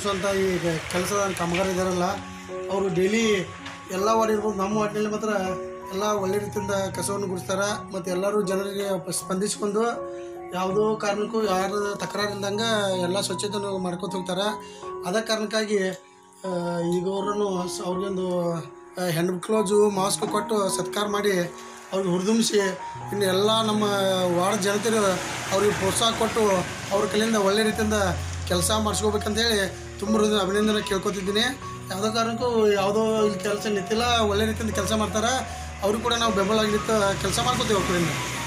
ಗುಡಿಸುವಂಥ ಈ ಕೆಲಸದ ಕಾಮಗಾರ ಇದ್ದಾರಲ್ಲ ಅವರು ಡೈಲಿ ಎಲ್ಲ ವಾರ್ಡ್ ಇರ್ಬೋದು ನಮ್ಮ ವಾರ್ಡ್ನಲ್ಲಿ ಮಾತ್ರ ಎಲ್ಲ ಒಳ್ಳೆ ರೀತಿಯಿಂದ ಕಸವನ್ನು ಗುಡಿಸ್ತಾರೆ ಮತ್ತು ಎಲ್ಲರೂ ಜನರಿಗೆ ಪ- ಸ್ಪಂದಿಸ್ಕೊಂಡು ಯಾವುದೋ ಕಾರಣಕ್ಕೂ ಯಾರ ತಕರಾರು ಇಲ್ದಂಗೆ ಎಲ್ಲ ಸ್ವಚ್ಛತೆಯನ್ನು ಮಾಡ್ಕೊತ ಹೋಗ್ತಾರೆ ಅದ ಕಾರಣಕ್ಕಾಗಿ ಆ, ಈಗ ಅವರನ್ನು ಅವ್ರಿಗೊಂದು ಹ್ಯಾಂಡ್ ಕ್ಲೋಸು ಮಾಸ್ಕ್ ಕೊಟ್ಟು ಸತ್ಕಾರ ಮಾಡಿ ಅವ್ರಿಗೆ ಹುರಿದುಂಬಿಸಿ ಇನ್ನು ಎಲ್ಲ ನಮ್ಮ ವಾರ್ಡ್ ಜನತೆರು ಅವ್ರಿಗೆ ಪ್ರೋತ್ಸಾಹ ಕೊಟ್ಟು ಅವ್ರ ಕೈಲಿಂದ ಒಳ್ಳೆ ರೀತಿಯಿಂದ ಕೆಲಸ ಮಾಡಿಸ್ಕೋಬೇಕಂತೇಳಿ ತುಂಬ ಹೃದಯ ಅಭಿನಂದನೆ ಕೇಳ್ಕೊತಿದ್ದೀನಿ ಯಾವುದೋ ಕಾರಣಕ್ಕೂ ಯಾವುದೋ ಇಲ್ಲಿ ಕೆಲಸ ನಿಂತಿಲ್ಲ ಒಳ್ಳೆ ರೀತಿಯಿಂದ ಕೆಲಸ ಮಾಡ್ತಾರೆ ಅವ್ರಿಗೆ ಕೂಡ ನಾವು ಬೆಂಬಲ ನಿಂತು ಕೆಲಸ ಮಾಡ್ಕೋತೀವಿ ಅವ್ರ ಕಡೆಯಿಂದ